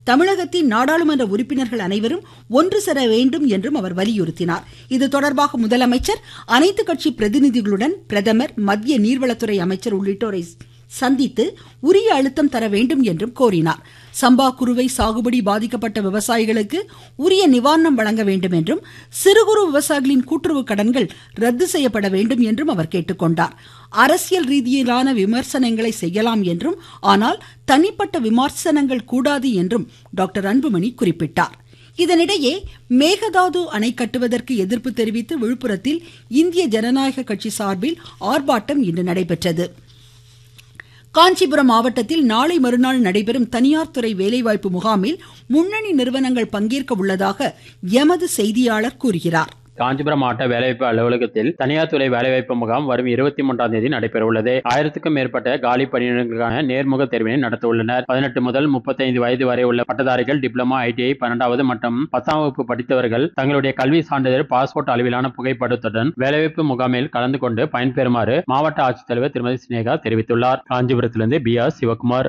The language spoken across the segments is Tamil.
தமிழகத்தின் நாடாளுமன்ற உறுப்பினர்கள் அனைவரும் ஒன்று சேர வேண்டும் என்றும் அவர் வலியுறுத்தினார் இது தொடர்பாக முதலமைச்சர் அனைத்து கட்சி பிரதிநிதிகளுடன் பிரதமர் மத்திய நீர்வளத்துறை அமைச்சர் உள்ளிட்டோரை சந்தித்து உரிய அழுத்தம் தர வேண்டும் என்றும் கோரினார் சம்பா குறுவை சாகுபடி பாதிக்கப்பட்ட விவசாயிகளுக்கு உரிய நிவாரணம் வழங்க வேண்டும் என்றும் சிறு குறு விவசாயிகளின் கூட்டுறவு கடன்கள் ரத்து செய்யப்பட வேண்டும் என்றும் அவர் கேட்டுக்கொண்டார் அரசியல் ரீதியிலான விமர்சனங்களை செய்யலாம் என்றும் ஆனால் தனிப்பட்ட விமர்சனங்கள் கூடாது என்றும் டாக்டர் அன்புமணி குறிப்பிட்டார் இதனிடையே மேகதாது அணை கட்டுவதற்கு எதிர்ப்பு தெரிவித்து விழுப்புரத்தில் இந்திய ஜனநாயக கட்சி சார்பில் ஆர்ப்பாட்டம் இன்று நடைபெற்றது காஞ்சிபுரம் மாவட்டத்தில் நாளை மறுநாள் நடைபெறும் தனியார் துறை வேலைவாய்ப்பு முகாமில் முன்னணி நிறுவனங்கள் பங்கேற்க உள்ளதாக எமது செய்தியாளர் கூறுகிறார் காஞ்சிபுரம் மாவட்ட வேலைவாய்ப்பு அலுவலகத்தில் தனியார் துறை வேலைவாய்ப்பு முகாம் வரும் இருபத்தி மூன்றாம் தேதி நடைபெற உள்ளது ஆயிரத்துக்கும் மேற்பட்ட காலி பணியிடங்களுக்கான நேர்முக தேர்வினை நடத்த உள்ளனர் பதினெட்டு முதல் முப்பத்தைந்து வயது வரை உள்ள பட்டதாரிகள் டிப்ளமா ஐடிஐ பன்னெண்டாவது மற்றும் பத்தாம் வகுப்பு படித்தவர்கள் தங்களுடைய கல்வி சான்றிதழ் பாஸ்போர்ட் அளவிலான புகைப்படத்துடன் வேலைவாய்ப்பு முகாமில் கலந்து கொண்டு பயன்பெறுமாறு மாவட்ட ஆட்சித்தலைவர் திருமதி சினேகா தெரிவித்துள்ளார் காஞ்சிபுரத்திலிருந்து பி ஆர் சிவகுமார்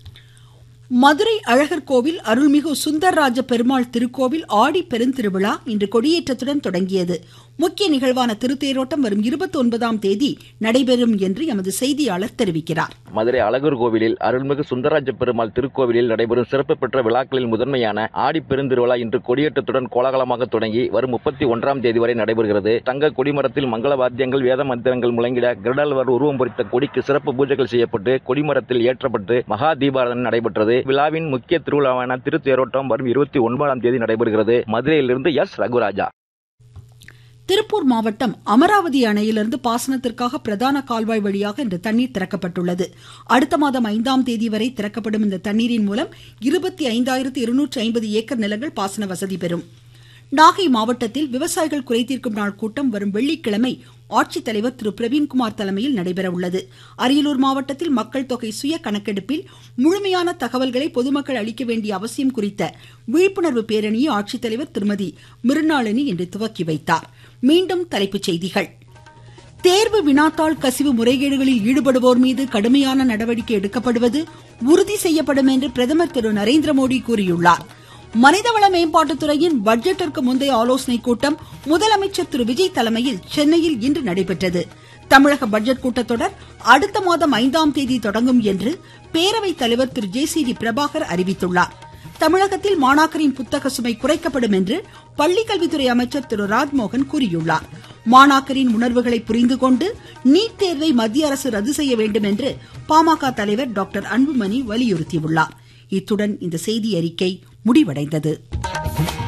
மதுரை அழகர் கோவில் அருள்மிகு சுந்தரராஜ பெருமாள் திருக்கோவில் ஆடி பெருந்திருவிழா இன்று கொடியேற்றத்துடன் தொடங்கியது முக்கிய நிகழ்வான திருத்தேரோட்டம் வரும் இருபத்தி ஒன்பதாம் தேதி நடைபெறும் என்று எமது செய்தியாளர் தெரிவிக்கிறார் மதுரை அழகர் கோவிலில் அருள்மிகு சுந்தரராஜ பெருமாள் திருக்கோவிலில் நடைபெறும் சிறப்பு பெற்ற விழாக்களில் முதன்மையான ஆடி பெருந்திருவிழா இன்று கொடியேற்றத்துடன் கோலாகலமாக தொடங்கி வரும் முப்பத்தி ஒன்றாம் தேதி வரை நடைபெறுகிறது தங்க கொடிமரத்தில் மங்கள வாத்தியங்கள் வேத மந்திரங்கள் முழங்கிட கிருடால்வர் உருவம் பொறித்த கொடிக்கு சிறப்பு பூஜைகள் செய்யப்பட்டு கொடிமரத்தில் ஏற்றப்பட்டு மகா தீபாராதனை நடைபெற்றது விழாவின் முக்கிய திருவிழாவான திருத்தேரோட்டம் வரும் இருபத்தி ஒன்பதாம் தேதி நடைபெறுகிறது மதுரையிலிருந்து எஸ் ரகுராஜா திருப்பூர் மாவட்டம் அமராவதி அணையிலிருந்து பாசனத்திற்காக பிரதான கால்வாய் வழியாக இன்று தண்ணீர் திறக்கப்பட்டுள்ளது அடுத்த மாதம் ஐந்தாம் தேதி வரை திறக்கப்படும் இந்த தண்ணீரின் மூலம் இருபத்தி ஐந்தாயிரத்து இருநூற்று ஐம்பது ஏக்கர் நிலங்கள் பாசன வசதி பெறும் நாகை மாவட்டத்தில் விவசாயிகள் குறைதீர்க்கும் நாள் கூட்டம் வரும் வெள்ளிக்கிழமை ஆட்சித்தலைவர் திரு பிரவீன்குமார் தலைமையில் நடைபெற உள்ளது அரியலூர் மாவட்டத்தில் மக்கள் தொகை சுய கணக்கெடுப்பில் முழுமையான தகவல்களை பொதுமக்கள் அளிக்க வேண்டிய அவசியம் குறித்த விழிப்புணர்வு பேரணியை ஆட்சித்தலைவர் திருமதி மிருணாளினி இன்று துவக்கி வைத்தார் மீண்டும் தலைப்புச் செய்திகள் தேர்வு வினாத்தாள் கசிவு முறைகேடுகளில் ஈடுபடுவோர் மீது கடுமையான நடவடிக்கை எடுக்கப்படுவது உறுதி செய்யப்படும் என்று பிரதமர் திரு நரேந்திர மோடி கூறியுள்ளார் மனிதவள மேம்பாட்டுத்துறையின் பட்ஜெட்டிற்கு முந்தைய ஆலோசனைக் கூட்டம் முதலமைச்சர் திரு விஜய் தலைமையில் சென்னையில் இன்று நடைபெற்றது தமிழக பட்ஜெட் கூட்டத்தொடர் அடுத்த மாதம் ஐந்தாம் தேதி தொடங்கும் என்று பேரவைத் தலைவர் Thiru J C D Prabhakar அறிவித்துள்ளார் தமிழகத்தில் மாணாக்கரின் புத்தக சுமை குறைக்கப்படும் என்று பள்ளிக்கல்வித்துறை அமைச்சர் திரு ராஜ்மோகன் கூறியுள்ளார் மாணாக்கரின் உணர்வுகளை புரிந்து கொண்டு நீட் தேர்வை மத்திய அரசு ரத்து செய்ய வேண்டும் என்று பாமக தலைவர் டாக்டர் அன்புமணி வலியுறுத்தியுள்ளார் இத்துடன் இந்த செய்தி அறிக்கை முடிவடைந்தது